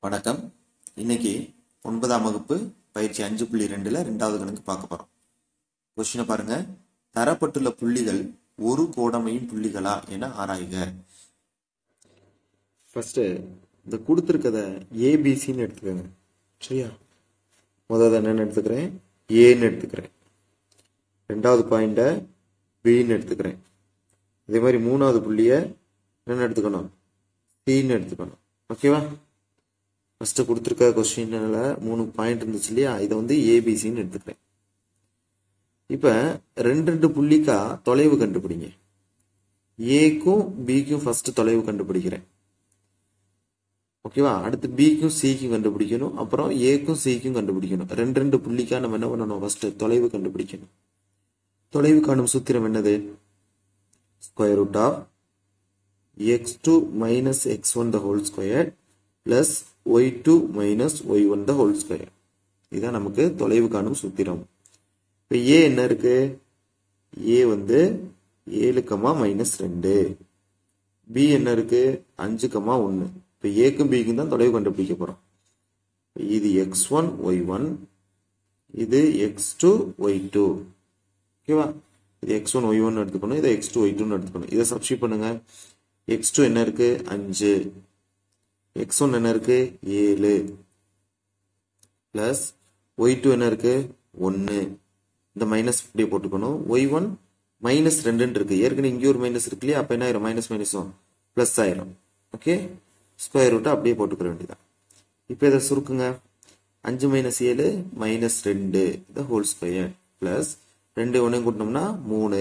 வணக்கம் இன்னைக்கு ஒன்பதாம் வகுப்பு பயிற்சி அஞ்சு புள்ளி ரெண்டுல ரெண்டாவது கணக்கு பார்க்க போறோம் கொஸ்டினை பாருங்க தரப்பட்டுள்ள புள்ளிகள் ஒரு கோடமையின் புள்ளிகளா என ஆராய்க ஃபர்ஸ்ட் இந்த கொடுத்துருக்கத ஏபிசின்னு எடுத்துக்கோங்க சரியா முதல்ல என்னன்னு எடுத்துக்கிறேன் ஏன்னு எடுத்துக்கிறேன் ரெண்டாவது பாயிண்ட பின்னு எடுத்துக்கிறேன் அதே மாதிரி மூணாவது புள்ளிய என்னன்னு எடுத்துக்கணும் சின்னு எடுத்துக்கணும் ஓகேவா ஃபர்ஸ்ட் கொடுத்துருக்க கொஸ்டின்ல மூணு பாயிண்ட் இருந்துச்சு இல்லையா இதை வந்து ஏபிசின்னு எடுத்துக்கிறேன் இப்ப ரெண்டு ரெண்டு புள்ளிக்கா தொலைவு கண்டுபிடிங்க ஏக்கும் பிக்கும் ஃபர்ஸ்ட் தொலைவு கண்டுபிடிக்கிறேன் ஓகேவா அடுத்து பிக்கும் சிக்கும் கண்டுபிடிக்கணும் அப்புறம் ஏக்கும் சிக்கும் கண்டுபிடிக்கணும் ரெண்டு ரெண்டு புள்ளிக்கா நம்ம என்ன பண்ணணும் ஃபர்ஸ்ட் தொலைவு கண்டுபிடிக்கணும் தொலைவு காணும் சூத்திரம் என்னது square root of X two minus X one the whole square plus Y two minus Y one the whole square இதுதான் நமக்கு தொலைவு காணும் சூத்திரம் இப்போ ஏ என்ன இருக்கு ஏ வந்து ஏழு கமா மைனஸ் ரெண்டு பி என்ன இருக்கு அஞ்சு கமா ஒன்று இப்போ ஏக்கும் பிக்கும் தான் தொலைவு கண்டுபிடிக்க போறோம் இது எக்ஸ் ஒன் ஒய் ஒன் இது எக்ஸ் டூ ஒய் டூ ஓகேவா இது எக்ஸ் ஒன் ஒய் ஒன் எடுத்துக்கணும் இதை எக்ஸ் டூ ஒய் டூன்னு எடுத்துக்கணும் இதை சப்ஸ்டியூட் பண்ணுங்க எக்ஸ் டூ என்ன இருக்கு அஞ்சு எக்ஸ் ஒன் என்ன இருக்கு ஏழு பிளஸ் ஒய் டூ என்ன இருக்கு ஒன்று இந்த மைனஸ் இப்படியே போட்டுக்கணும் ஒய் ஒன் மைனஸ் ரெண்டுன்னு இருக்கு ஏற்கனவே இங்கே ஒரு மைனஸ் இருக்கு இல்லையா அப்போ என்ன ஆயிரும் மைனஸ் மைனஸும் ப்ளஸ் ஆயிரும் ஓகே ஸ்கொயர் ரூட்டை அப்படியே போட்டுக்கிற வேண்டியதான் இப்போ இதை சுருக்குங்க அஞ்சு மைனஸ் ஏழு மைனஸ் ரெண்டு இந்த ஹோல் ஸ்கொயர் பிளஸ் ரெண்டு ஒன்றையும் கூட்டினோம்னா மூணு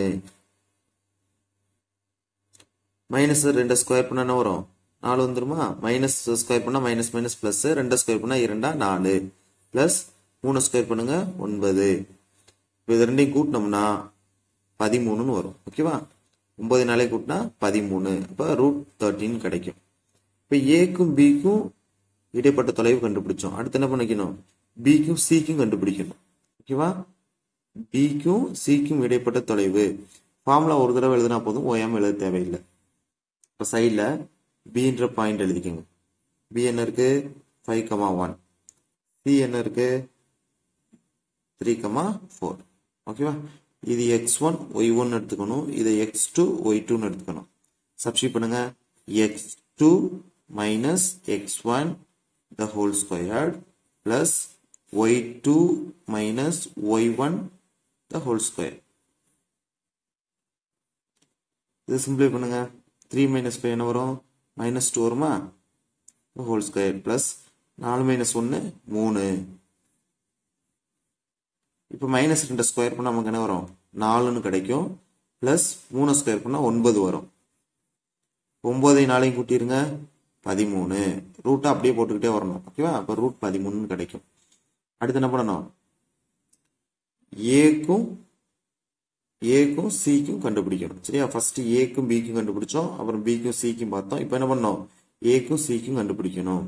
மைனஸ் ரெண்டு ஸ்கொயர் பண்ணா என்ன வரும் நாலு வந்துருமா மைனஸ் ஸ்கொயர் பண்ணா மைனஸ் மைனஸ் பிளஸ் ரெண்டு ஸ்கொயர் பண்ணா இரண்டா நாலு பிளஸ் மூணு ஸ்கொயர் பண்ணுங்க ஒன்பது இப்போ இது ரெண்டையும் கூட்டினோம்னா பதிமூணுன்னு வரும் ஓகேவா ஒன்பது நாளே கூட்டினா பதிமூணு அப்போ ரூட் தேர்ட்டின் கிடைக்கும் இப்போ ஏக்கும் பிக்கும் இடைப்பட்ட தொலைவு கண்டுபிடிச்சோம் அடுத்து என்ன பண்ணிக்கணும் பிக்கும் சிக்கும் கண்டுபிடிக்கணும் ஓகேவா பிக்கும் சிக்கும் இடைப்பட்ட தொலைவு ஃபார்முலா ஒரு தடவை எழுதினா போதும் ஓயாம எழுத தேவையில்லை இப்போ சைடில் பின்ற பாயிண்ட் எழுதிக்கோங்க பி என்ன இருக்கு ஃபைவ் கமா ஒன் சி என்ன இருக்கு த்ரீ கமா ஃபோர் ஓகேவா இது எக்ஸ் ஒன் ஒய் ஒன் எடுத்துக்கணும் இதை எக்ஸ் டூ ஒய் டூன்னு எடுத்துக்கணும் சப்ஸ்டியூட் பண்ணுங்க X two minus X one the whole square plus Y two minus Y one the whole square இது சிம்பிளை பண்ணுங்க த்ரீ மைனஸ் ஃபைவ் என்ன வரும் மைனஸ் டூ வருமா ஹோல் ஸ்கொயர் பிளஸ் நாலு மைனஸ் ஒன்று மூணு இப்போ மைனஸ் ரெண்டு ஸ்கொயர் பண்ணால் நமக்கு என்ன வரும் நாலுன்னு கிடைக்கும் ப்ளஸ் மூணு ஸ்கொயர் பண்ணால் ஒன்பது வரும் ஒன்பதை நாளையும் கூட்டிருங்க பதிமூணு ரூட்டை அப்படியே போட்டுக்கிட்டே வரணும் ஓகேவா அப்போ ரூட் பதிமூணுன்னு கிடைக்கும் அடுத்து என்ன பண்ணணும் ஏக்கும் ஏக்கும் சிக்கும் கண்டுபிடிக்கணும் சரியா ஃபர்ஸ்ட் ஏக்கும் பிக்கும் கண்டுபிடிச்சோம் அப்புறம் பிக்கும் சிக்கும் பார்த்தோம் இப்போ என்ன பண்ணோம் ஏக்கும் சிக்கும் கண்டுபிடிக்கணும்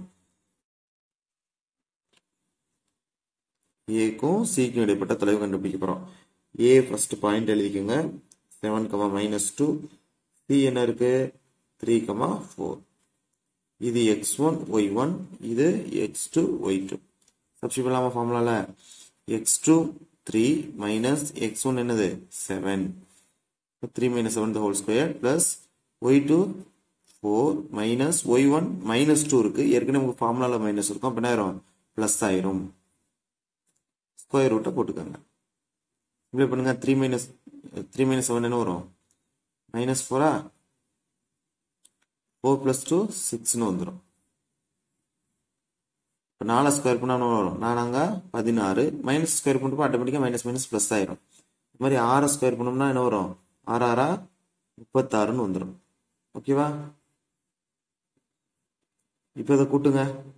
ஏக்கும் சிக்கும் இடைப்பட்ட தொலைவு கண்டுபிடிக்க போறோம் ஏ ஃபர்ஸ்ட் பாயிண்ட் எழுதிக்கோங்க seven comma minus two C என்ன இருக்கு த்ரீ கமா ஃபோர் இது எக்ஸ் ஒன் ஒய் ஒன் இது X two Y two substitute பண்ணலாமா ஃபார்முலால X two three minus X one என்னது seven three minus seven the whole square plus Y two four minus Y one minus two இருக்கு ஏற்கனவே உங்களுக்கு ஃபார்முலால minus இருக்கும் அப்போ என்ன ஆயிரும் பிளஸ் ஆயிரும் ஸ்கொயர் ரூட்டை போட்டுக்கோங்க இப்படி பண்ணுங்க three minus three minus seven என்ன வரும் மைனஸ் ஃபோரா ஃபோர் பிளஸ் டூ சிக்ஸ்னு வந்துடும் இப்போ நாலு ஸ்கொயர் பண்ணால் வரும் நானாங்க பதினாறு மைனஸ் ஸ்கொயர் பண்ணுறப்போ ஆட்டோமேட்டிக்காக மைனஸ் மைனஸ் ப்ளஸ் ஆயிரும் இது மாதிரி ஆறு ஸ்கொயர் பண்ணோம்னா என்ன வரும் ஆறு ஆறா முப்பத்தாறுன்னு வந்துடும் ஓகேவா இப்போ இதை கூட்டுங்க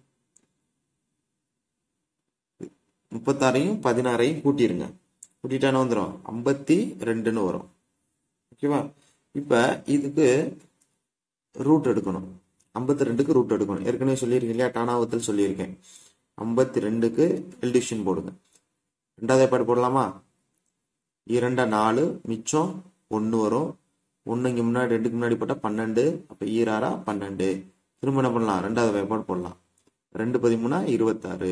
முப்பத்தாறையும் பதினாறையும் கூட்டிருங்க கூட்டிட்டானே வந்துடும் ஐம்பத்தி ரெண்டுன்னு வரும் ஓகேவா இப்போ இதுக்கு ரூட் எடுக்கணும் ஐம்பத்தி ரெண்டுக்கு ரூட் எடுக்கணும் ஏற்கனவே சொல்லியிருக்கேன் இல்லையா டானாவத்தில் சொல்லியிருக்கேன் ஐம்பத்தி ரெண்டுக்கு எல்டிஷன் போடுங்க ரெண்டாவது ஏற்பாடு போடலாமா இரண்டா நாலு மிச்சம் ஒன்று வரும் ஒன்று இங்கே முன்னாடி ரெண்டுக்கு முன்னாடி போட்டால் பன்னெண்டு அப்போ ஈராரா பன்னெண்டு திரும்ப என்ன பண்ணலாம் ரெண்டாவது வேப்பாடு போடலாம் ரெண்டு பதிமூணா இருபத்தாறு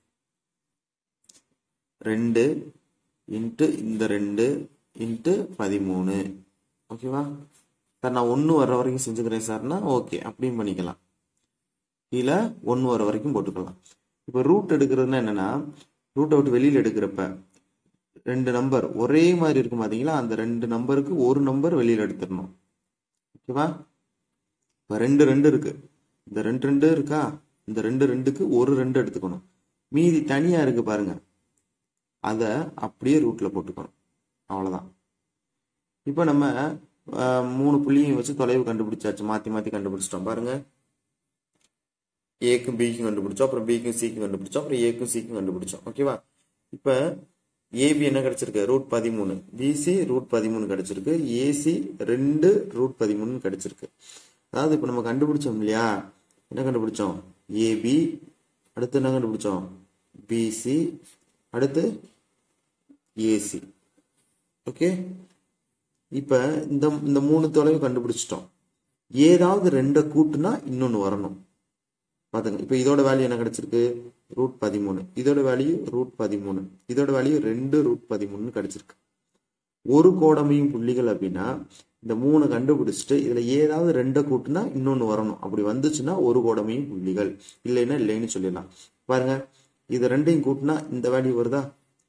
ரெண்டு இன்ட்டு இந்த ரெண்டு இன்ட்டு பதிமூணு ஓகேவா சார் நான் ஒன்று வர்ற வரைக்கும் செஞ்சுக்கிறேன் சார்னா ஓகே அப்படியும் பண்ணிக்கலாம் கீழே ஒன்று வர வரைக்கும் போட்டுக்கலாம் இப்போ ரூட் எடுக்கிறதுனா என்னன்னா ரூட்டை விட்டு வெளியில் எடுக்கிறப்ப ரெண்டு நம்பர் ஒரே மாதிரி இருக்கும் பார்த்தீங்களா அந்த ரெண்டு நம்பருக்கு ஒரு நம்பர் வெளியில் எடுத்துடணும் ஓகேவா இப்போ ரெண்டு ரெண்டு இருக்கு இந்த ரெண்டு ரெண்டு இருக்கா இந்த ரெண்டு ரெண்டுக்கு ஒரு ரெண்டு எடுத்துக்கணும் மீதி தனியா இருக்கு பாருங்க அதை அப்படியே ரூட்ல போட்டுக்கணும் அவ்வளவுதான் இப்போ நம்ம அஹ், மூணு புள்ளியும் வச்சு தொலைவு கண்டுபிடிச்சாச்சு மாத்தி மாத்தி கண்டுபிடிச்சிட்டோம் பாருங்க ஏக்கும் பிக்கும் கண்டுபிடிச்சோம் அப்புறம் பிக்கும் சிக்கும் கண்டுபிடிச்சோம் அப்புறம் ஏக்கும் சிக்கும் கண்டுபிடிச்சோம் ஓகேவா இப்போ ஏபி என்ன கிடைச்சிருக்கு ரூட் பதிமூணு பிசி ரூட் பதிமூணு கிடைச்சிருக்கு ஏசி ரெண்டு ரூட் பதிமூணு கிடைச்சிருக்கு அதாவது இப்போ நம்ம கண்டுபிடிச்சோம் இல்லையா என்ன கண்டுபிடிச்சோம் ஏபி அடுத்து என்ன கண்டுபிடிச்சோம் பிசி அடுத்து ஏசி ஓகே இப்போ இந்த இந்த மூணு தொலைவு கண்டுபிடிச்சிட்டோம் ஏதாவது ரெண்டை கூட்டுனா இன்னொன்று வரணும் பாத்துங்க இப்போ இதோட வேல்யூ என்ன கிடைச்சிருக்கு ரூட் பதிமூணு இதோட வேல்யூ ரூட் பதிமூணு இதோட வேல்யூ ரெண்டு ரூட் பதிமூணுன்னு கிடைச்சிருக்கு ஒரு கோடமையும் புள்ளிகள் அப்படின்னா இந்த மூணு கண்டுபிடிச்சிட்டு இதுல ஏதாவது ரெண்டை கூட்டுனா இன்னொன்னு வரணும் அப்படி வந்துச்சுன்னா ஒரு கோடமையும் புள்ளிகள் இல்லைன்னா இல்லைன்னு சொல்லிடலாம் பாருங்க இது ரெண்டையும் கூட்டினா இந்த வேல்யூ வருதா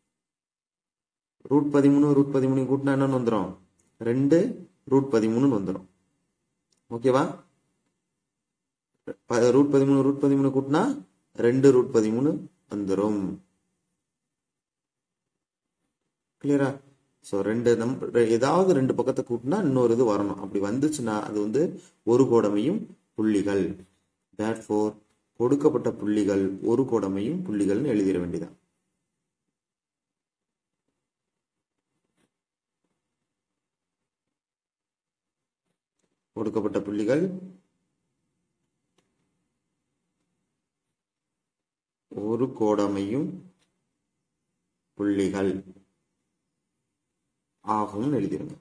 ரூட் பதிமூணு ரூட் பதிமூணு கூட்டினா என்னன்னு வந்துடும் ரெண்டு ரூட் பதிமூணுன்னு வந்துடும் ஓகேவா ப- ரூட் பதிமூணு ரூட் பதிமூணு கூட்டினா ரெண்டு ரூட் பதிமூணு வந்துடும் கிளியரா ஸோ ரெண்டு நம்பர் ஏதாவது ரெண்டு பக்கத்தை கூட்டினா இன்னொரு இது வரணும் அப்படி வந்துச்சுன்னா அது வந்து ஒரு கோடமையும் புள்ளிகள் தேட்ஃபோர் கொடுக்கப்பட்ட புள்ளிகள் ஒரு கோடமையும் புள்ளிகள்னு எழுதிட வேண்டியதான் கொடுக்கப்பட்ட புள்ளிகள் ஒரு கோடமையும் புள்ளிகள் ஆகும்னு எழுதிருங்க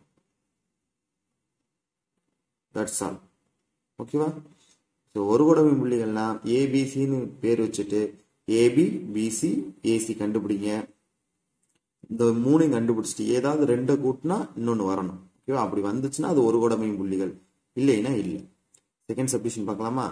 தட்ஸ் ஆல் ஓகேவா ஸோ ஒரு கோடமை புள்ளிகள்னா ஏபிசின்னு பேர் வச்சுட்டு ஏபி பிசி ஏசி கண்டுபிடிங்க இந்த மூணையும் கண்டுபிடிச்சிட்டு ஏதாவது ரெண்டை கூட்டினா இன்னொன்று வரணும் ஓகேவா அப்படி வந்துச்சுன்னா அது ஒரு கோடமையும் புள்ளிகள் இல்லைன்னா இல்லை செகண்ட் சப்டிஷன் பார்க்கலாமா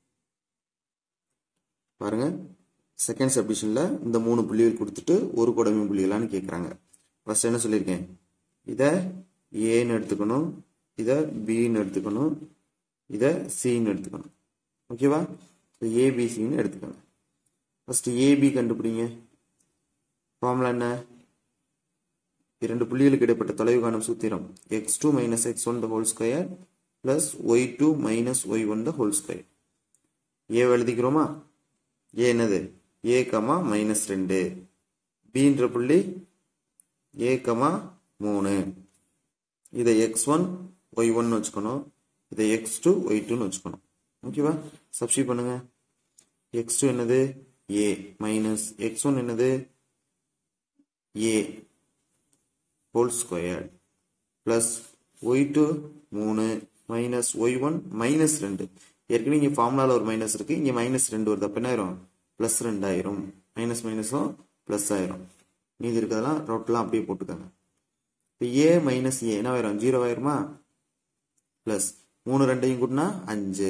பாருங்க செகண்ட் சப்டிஷன்ல இந்த மூணு புள்ளிகள் கொடுத்துட்டு ஒரு கோடமையும் புள்ளிகளான்னு கேட்குறாங்க ஃபர்ஸ்ட் என்ன சொல்லியிருக்கேன் இதை ஏன்னு எடுத்துக்கணும் இதை பின்னு எடுத்துக்கணும் இதை சின்னு எடுத்துக்கணும் ஓகேவா ஏபிசின்னு எடுத்துக்கோங்க ஃபர்ஸ்ட் ஏபி கண்டுபிடிங்க ஃபார்முலா என்ன இரண்டு புள்ளிகளுக்கு இடைப்பட்ட தொலைவு காணும் சூத்திரம் X two minus X one the whole square plus Y two minus Y one the whole square A எழுதிக்கிறோமா ஏ என்னது ஏ கமா மைனஸ் ரெண்டு பின்ற புள்ளி ஏ கமா மூணு இதை எக்ஸ் ஒன் ஒய் ஒன் வச்சுக்கணும் இதை எக்ஸ் டூ ஒய் டூன்னு வச்சுக்கணும் ஓகேவா சப்ஸ்டி பண்ணுங்க எக்ஸ் டூ என்னது ஏ மைனஸ் எக்ஸ் ஒன் என்னது A whole square plus Y two மூணு மைனஸ் ஒய் ஒன் மைனஸ் ரெண்டு ஏற்கனவே இங்கே ஃபார்முலாவில் ஒரு மைனஸ் இருக்கு இங்கே மைனஸ் ரெண்டு வருது அப்போ என்ன ஆயிரும் ப்ளஸ் ரெண்டாயிரம் மைனஸ் மைனஸும் ப்ளஸ் ஆயிரும் மீதி இருக்கிறதெல்லாம் ரோட்டெலாம் அப்படியே போட்டுக்கோங்க இப்போ ஏ மைனஸ் ஏ என்ன ஆயிரும் ஜீரோ ஆயிருமா ப்ளஸ் மூணு ரெண்டையும் கூட்டினா அஞ்சு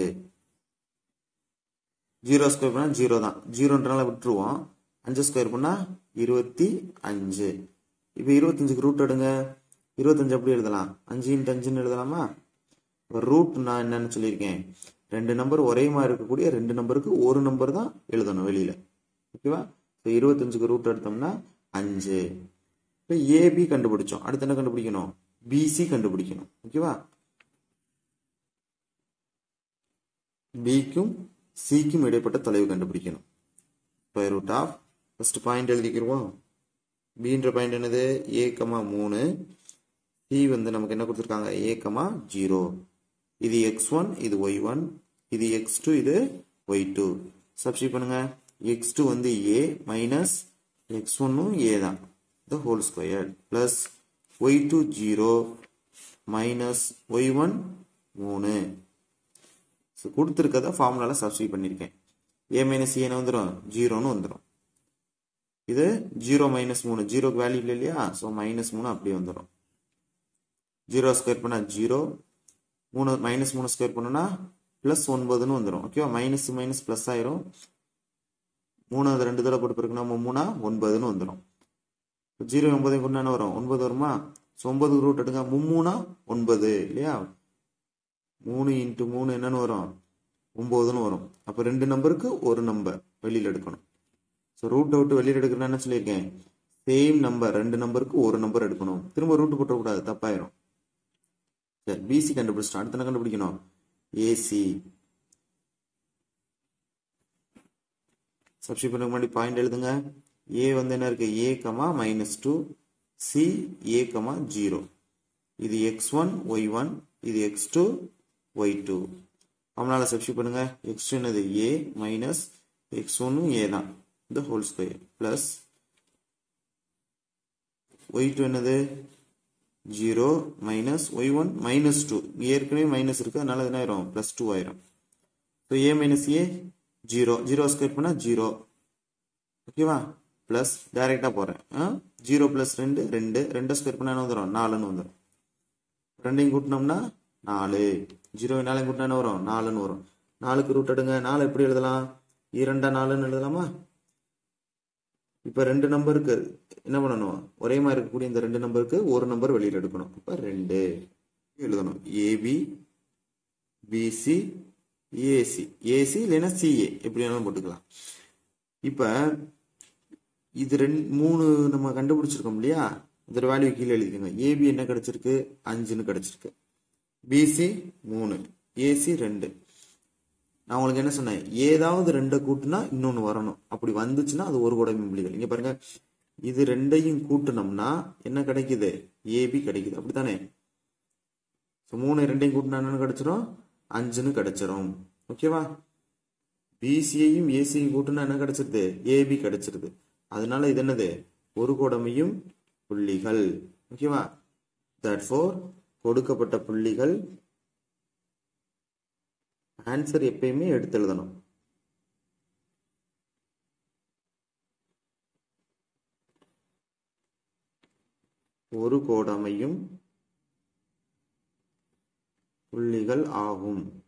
ஜீரோ ஸ்கொயர் பண்ணால் ஜீரோ தான் ஜீரோன்றனால விட்டுருவோம் அஞ்சு ஸ்கொயர் பண்ணால் இருபத்தி அஞ்சு இப்போ இருபத்தஞ்சுக்கு ரூட் எடுங்க இருபத்தஞ்சு எப்படி எழுதலாம் அஞ்சு இன்ட்டு அஞ்சுன்னு எழுதலாமா இப்போ ரூட் நான் என்னன்னு சொல்லியிருக்கேன் ரெண்டு நம்பர் ஒரே மாதிரி இருக்கக்கூடிய ரெண்டு நம்பருக்கு ஒரு நம்பர் தான் எழுதணும் வெளியில ஓகேவா இப்போ இருபத்தஞ்சுக்கு ரூட் எடுத்தோம்னா அஞ்சு இப்போ ஏபி கண்டுபிடிச்சோம் அடுத்து என்ன கண்டுபிடிக்கணும் பிசி கண்டுபிடிக்கணும் ஓகேவா பிக்கும் சிக்கும் இடைப்பட்ட தொலைவு கண்டுபிடிக்கணும் square root of first point எழுதிக்கிருவோம் பின்ற பாயிண்ட் என்னது ஏ கமா மூணு சி வந்து நமக்கு என்ன கொடுத்துருக்காங்க ஏ கமா ஜீரோ இது எக்ஸ் ஒன் இது ஒய் ஒன் இது எக்ஸ் டூ இது ஒய் டூ சப்ஸ்டிட் பண்ணுங்க எக்ஸ் டூ வந்து ஏ மைனஸ் எக்ஸ் ஒன்னும் ஏ தான் the whole square plus Y two zero minus Y one மூணு ஸோ கொடுத்துருக்கத ஃபார்முலால சப்ஸ்டிட் பண்ணியிருக்கேன் ஏ மைனஸ் ஏன்னு வந்துடும் ஜீரோன்னு வந்துடும் இது ஜீரோ மைனஸ் மூணு ஜீரோக்கு வேல்யூ இல்லை இல்லையா ஸோ மைனஸ் மூணு அப்படியே வந்துடும் ஜீரோ ஸ்கொயர் பண்ணா ஜீரோ மூணு மைனஸ் மூணு ஸ்கொயர் பண்ணோம்னா ப்ளஸ் ஒன்பதுன்னு வந்துடும் ஓகேவா மைனஸ் மைனஸ் ப்ளஸ் ஆயிரும் மூணு அது ரெண்டு தடவை போட்டு பிறகு நம்ம மூணா ஒன்பதுன்னு வந்துடும் ஜீரோ ஒன்பதையும் கொண்டு என்ன வரும் ஒன்பது வருமா ஸோ ஒன்பது ரூட் எடுங்க மும்மூணா ஒன்பது இல்லையா மூணு இன்ட்டு மூணு என்னன்னு வரும் ஒன்பதுன்னு வரும் அப்போ ரெண்டு நம்பருக்கு ஒரு நம்பர் வெளியில் எடுக்கணும் ஸோ ரூட்டை விட்டு வெளியில் எடுக்கணும்னு என்ன சொல்லியிருக்கேன் சேம் நம்பர் ரெண்டு நம்பருக்கு ஒரு நம்பர் எடுக்கணும் திரும்ப ரூட்டு போட்டக்கூடாது தப்பாயிரும் சரி பிசி கண்டுபிடிச்சிட்டோம் அடுத்த என்ன கண்டுபிடிக்கணும் ஏசி சப்ஸ்டியூட் பண்ண முன்னாடி பாயிண்ட் எழுதுங்க ஏ வந்து என்ன இருக்கு A comma minus two C A comma zero இது எக்ஸ் ஒன் ஒய் ஒன் இது எக்ஸ் டூ ஒய் டூ அவனால சப்ஸ்டியூட் பண்ணுங்க எக்ஸ் டூ என்னது ஏ மைனஸ் எக்ஸ் ஒன்னும் ஏ தான் இந்த whole square plus Y two என்னது zero minus Y one minus two ஏற்கனவே மைனஸ் இருக்கு அதனால என்ன ஆயிரும் பிளஸ் டூ ஆயிரும் so A minus A zero zero square பண்ணா ஜீரோ ஓகேவா பிளஸ் டைரக்டா போறேன் ஜீரோ பிளஸ் ரெண்டு ரெண்டு ரெண்டு ஸ்கொயர் பண்ணா என்ன வந்துடும் நாலுன்னு வந்துடும் ரெண்டையும் கூட்டினோம்னா நாலு ஜீரோ நாலையும் கூட்டினா என்ன வரும் நாலுன்னு வரும் நாலுக்கு ரூட் எடுங்க நாலு எப்படி எழுதலாம் இரண்டா நாலுன்னு எழுதலாமா இப்ப ரெண்டு நம்பருக்கு என்ன பண்ணணும் ஒரே மாதிரி இருக்கக்கூடிய இந்த ரெண்டு நம்பருக்கு ஒரு நம்பர் வெளியில் எடுக்கணும் இப்ப ரெண்டு எழுதணும் ஏபி பிசி ஏசி ஏசி இல்லைன்னா சிஏ எப்படி வேணாலும் போட்டுக்கலாம் இப்ப இது ரெண்டு மூணு நம்ம கண்டுபிடிச்சிருக்கோம் இல்லையா இதோட வேல்யூ கீழே எழுதிக்கோங்க ஏபி என்ன கிடைச்சிருக்கு அஞ்சுன்னு கிடைச்சிருக்கு பிசி மூணு ஏசி ரெண்டு நான் உங்களுக்கு என்ன சொன்னேன் ஏதாவது ரெண்டை கூட்டுனா இன்னொன்னு வரணும் அப்படி வந்துச்சுன்னா அது ஒரு கூட புள்ளிகள் இங்க பாருங்க இது ரெண்டையும் கூட்டுனோம்னா என்ன கிடைக்குது ஏபி கிடைக்குது அப்படித்தானே மூணு ரெண்டையும் கூட்டினா என்னன்னு கிடைச்சிரும் அஞ்சுன்னு கிடைச்சிரும் ஓகேவா பிசியையும் ஏசியும் கூட்டினா என்ன கிடைச்சிருது ஏபி கிடைச்சிருது அதனால இது என்னது ஒரு கோடமையும் புள்ளிகள் ஓகேவா தட் ஃபோர் கொடுக்கப்பட்ட புள்ளிகள் ஆன்சர் எப்பயுமே எடுத்து எழுதணும் ஒரு கோடமையும் புள்ளிகள் ஆகும்